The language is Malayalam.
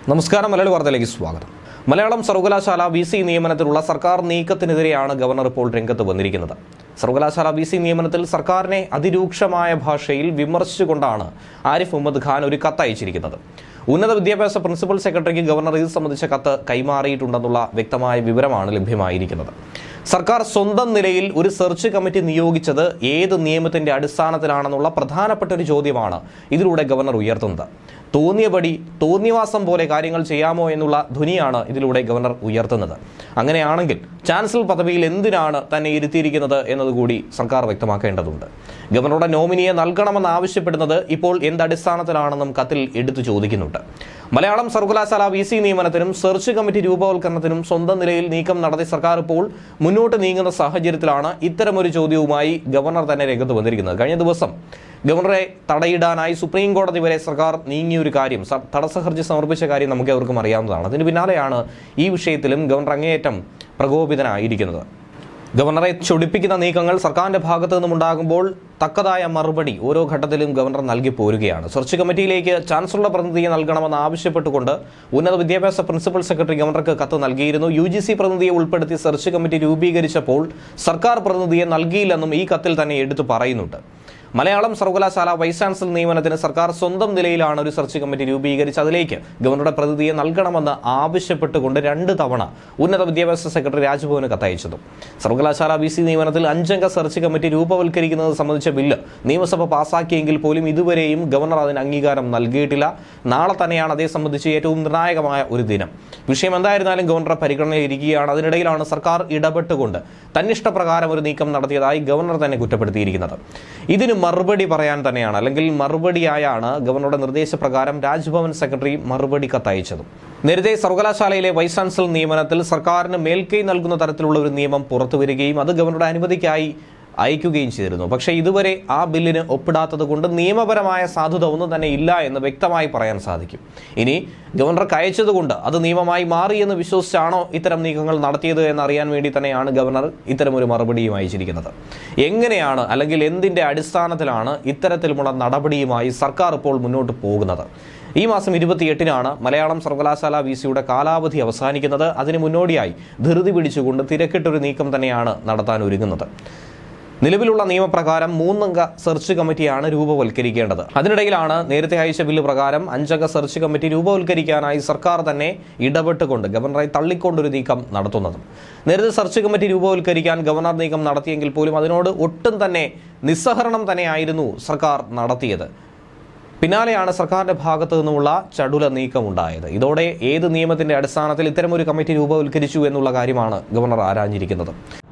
നമസ്കാരം മലയാളി വാർത്തയിലേക്ക് സ്വാഗതം മലയാളം സർവകലാശാല വി സി നിയമനത്തിലുള്ള സർക്കാർ നീക്കത്തിനെതിരെയാണ് ഗവർണർ ഇപ്പോൾ രംഗത്ത് വന്നിരിക്കുന്നത് സർവകലാശാല വി സി നിയമനത്തിൽ സർക്കാരിനെ അതിരൂക്ഷമായ ഭാഷയിൽ വിമർശിച്ചുകൊണ്ടാണ് ആരിഫ് മുഹമ്മദ് ഖാൻ ഒരു കത്ത് അയച്ചിരിക്കുന്നത് ഉന്നത വിദ്യാഭ്യാസ പ്രിൻസിപ്പൽ സെക്രട്ടറിക്ക് ഗവർണർ ഇത് സംബന്ധിച്ച കത്ത് കൈമാറിയിട്ടുണ്ടെന്നുള്ള വ്യക്തമായ വിവരമാണ് ലഭ്യമായിരിക്കുന്നത് സർക്കാർ സ്വന്തം നിലയിൽ ഒരു സെർച്ച് കമ്മിറ്റി നിയോഗിച്ചത് ഏത് നിയമത്തിന്റെ അടിസ്ഥാനത്തിലാണെന്നുള്ള പ്രധാനപ്പെട്ട ഒരു ചോദ്യമാണ് ഇതിലൂടെ ഗവർണർ ഉയർത്തുന്നത് തോന്നിയപടി തോന്നിയവാസം പോലെ കാര്യങ്ങൾ ചെയ്യാമോ എന്നുള്ള ധ്വനിയാണ് ഇതിലൂടെ ഗവർണർ ഉയർത്തുന്നത് അങ്ങനെയാണെങ്കിൽ ചാൻസലർ പദവിയിൽ എന്തിനാണ് തന്നെ ഇരുത്തിയിരിക്കുന്നത് എന്നതുകൂടി സർക്കാർ വ്യക്തമാക്കേണ്ടതുണ്ട് ഗവർണറുടെ നോമിനിയെ നൽകണമെന്ന് ആവശ്യപ്പെടുന്നത് ഇപ്പോൾ എന്തടിസ്ഥാനത്തിലാണെന്നും കത്തിൽ എടുത്തു ചോദിക്കുന്നുണ്ട് മലയാളം സർവകലാശാല വി സി നിയമനത്തിനും സെർച്ച് കമ്മിറ്റി രൂപവൽക്കരണത്തിനും സ്വന്തം നിലയിൽ നീക്കം നടത്തി സർക്കാർ ഇപ്പോൾ മുന്നോട്ട് നീങ്ങുന്ന സാഹചര്യത്തിലാണ് ഇത്തരമൊരു ചോദ്യവുമായി ഗവർണർ തന്നെ രംഗത്ത് വന്നിരിക്കുന്നത് കഴിഞ്ഞ ദിവസം ഗവർണറെ തടയിടാനായി സുപ്രീം കോടതി വരെ സർക്കാർ നീങ്ങിയ ഒരു കാര്യം സ- തടസ്സ ഹർജി സമർപ്പിച്ച കാര്യം നമുക്ക് അവർക്കും അറിയാവുന്നതാണ് അതിന് പിന്നാലെയാണ് ഈ വിഷയത്തിലും ഗവർണർ അങ്ങേയറ്റം പ്രകോപിതനായിരിക്കുന്നത് ഗവർണറെ ചൊടിപ്പിക്കുന്ന നീക്കങ്ങൾ സർക്കാരിന്റെ ഭാഗത്തു നിന്നും ഉണ്ടാകുമ്പോൾ തക്കതായ മറുപടി ഓരോ ഘട്ടത്തിലും ഗവർണർ നൽകി പോരുകയാണ് സെർച്ച് കമ്മിറ്റിയിലേക്ക് ചാൻസലറുടെ പ്രതിനിധിയെ നൽകണമെന്ന് ആവശ്യപ്പെട്ടുകൊണ്ട് ഉന്നത വിദ്യാഭ്യാസ പ്രിൻസിപ്പൽ സെക്രട്ടറി ഗവർണർക്ക് കത്ത് നൽകിയിരുന്നു യു ജി സി പ്രതിനിധിയെ ഉൾപ്പെടുത്തി സെർച്ച് കമ്മിറ്റി രൂപീകരിച്ചപ്പോൾ സർക്കാർ പ്രതിനിധിയെ നൽകിയില്ലെന്നും ഈ കത്തിൽ തന്നെ എടുത്തു പറയുന്നുണ്ട് മലയാളം സർവകലാശാല വൈസ് ചാൻസലർ നിയമനത്തിന് സർക്കാർ സ്വന്തം നിലയിലാണ് ഒരു സെർച്ച് കമ്മിറ്റി രൂപീകരിച്ച് അതിലേക്ക് ഗവർണറുടെ പ്രതിനിധിയെ നൽകണമെന്ന് ആവശ്യപ്പെട്ടുകൊണ്ട് രണ്ട് തവണ ഉന്നത വിദ്യാഭ്യാസ സെക്രട്ടറി രാജ്ഭവന് കത്തയച്ചതും സർവകലാശാല വി സി നിയമനത്തിൽ അഞ്ചംഗ സെർച്ച് കമ്മിറ്റി രൂപവൽക്കരിക്കുന്നത് സംബന്ധിച്ച ബില്ല് നിയമസഭ പാസാക്കിയെങ്കിൽ പോലും ഇതുവരെയും ഗവർണർ അതിന് അംഗീകാരം നൽകിയിട്ടില്ല നാളെ തന്നെയാണ് അതേ സംബന്ധിച്ച് ഏറ്റവും നിർണായകമായ ഒരു ദിനം വിഷയം എന്തായിരുന്നാലും ഗവർണറുടെ പരിഗണനയിൽ ഇരിക്കുകയാണ് അതിനിടയിലാണ് സർക്കാർ ഇടപെട്ടുകൊണ്ട് തന്നിഷ്ടപ്രകാരം ഒരു നീക്കം നടത്തിയതായി ഗവർണർ തന്നെ കുറ്റപ്പെടുത്തിയിരിക്കുന്നത് ഇതിന് മറുപടി പറയാൻ തന്നെയാണ് അല്ലെങ്കിൽ മറുപടിയായാണ് ഗവർണറുടെ നിർദ്ദേശപ്രകാരം രാജ്ഭവൻ സെക്രട്ടറി മറുപടി കത്തയച്ചതും നേരത്തെ സർവകലാശാലയിലെ വൈസ് ചാൻസലർ നിയമനത്തിൽ സർക്കാരിന് മേൽക്കൈ നൽകുന്ന തരത്തിലുള്ള ഒരു നിയമം പുറത്തു വരികയും അത് ഗവർണറുടെ അനുമതിക്കായി അയക്കുകയും ചെയ്തിരുന്നു പക്ഷേ ഇതുവരെ ആ ബില്ലിന് ഒപ്പിടാത്തത് കൊണ്ട് നിയമപരമായ സാധുത ഒന്നും തന്നെ ഇല്ല എന്ന് വ്യക്തമായി പറയാൻ സാധിക്കും ഇനി ഗവർണർക്ക് അയച്ചതുകൊണ്ട് അത് നിയമമായി മാറി എന്ന് വിശ്വസിച്ചാണോ ഇത്തരം നീക്കങ്ങൾ നടത്തിയത് എന്നറിയാൻ വേണ്ടി തന്നെയാണ് ഗവർണർ ഇത്തരമൊരു മറുപടിയും അയച്ചിരിക്കുന്നത് എങ്ങനെയാണ് അല്ലെങ്കിൽ എന്തിന്റെ അടിസ്ഥാനത്തിലാണ് ഇത്തരത്തിലുമുള്ള നടപടിയുമായി സർക്കാർ ഇപ്പോൾ മുന്നോട്ട് പോകുന്നത് ഈ മാസം ഇരുപത്തിയെട്ടിനാണ് മലയാളം സർവകലാശാല വി സിയുടെ കാലാവധി അവസാനിക്കുന്നത് അതിന് മുന്നോടിയായി ധൃതി പിടിച്ചുകൊണ്ട് തിരക്കിട്ടൊരു നീക്കം തന്നെയാണ് നടത്താൻ ഒരുങ്ങുന്നത് നിലവിലുള്ള നിയമപ്രകാരം മൂന്നംഗ സെർച്ച് കമ്മിറ്റിയാണ് രൂപവൽക്കരിക്കേണ്ടത് അതിനിടയിലാണ് നേരത്തെ അയച്ച ബില്ല് പ്രകാരം അഞ്ചംഗ സെർച്ച് കമ്മിറ്റി രൂപവൽക്കരിക്കാനായി സർക്കാർ തന്നെ ഇടപെട്ടുകൊണ്ട് ഗവർണറെ തള്ളിക്കൊണ്ടൊരു നീക്കം നടത്തുന്നത് നേരത്തെ സെർച്ച് കമ്മിറ്റി രൂപവൽക്കരിക്കാൻ ഗവർണർ നീക്കം നടത്തിയെങ്കിൽ പോലും അതിനോട് ഒട്ടും തന്നെ നിസ്സഹരണം തന്നെയായിരുന്നു സർക്കാർ നടത്തിയത് പിന്നാലെയാണ് സർക്കാരിന്റെ ഭാഗത്തു നിന്നുമുള്ള ചടുല നീക്കമുണ്ടായത് ഇതോടെ ഏത് നിയമത്തിന്റെ അടിസ്ഥാനത്തിൽ ഇത്തരമൊരു കമ്മിറ്റി രൂപവൽക്കരിച്ചു എന്നുള്ള കാര്യമാണ് ഗവർണർ ആരാഞ്ഞിരിക്കുന്നത്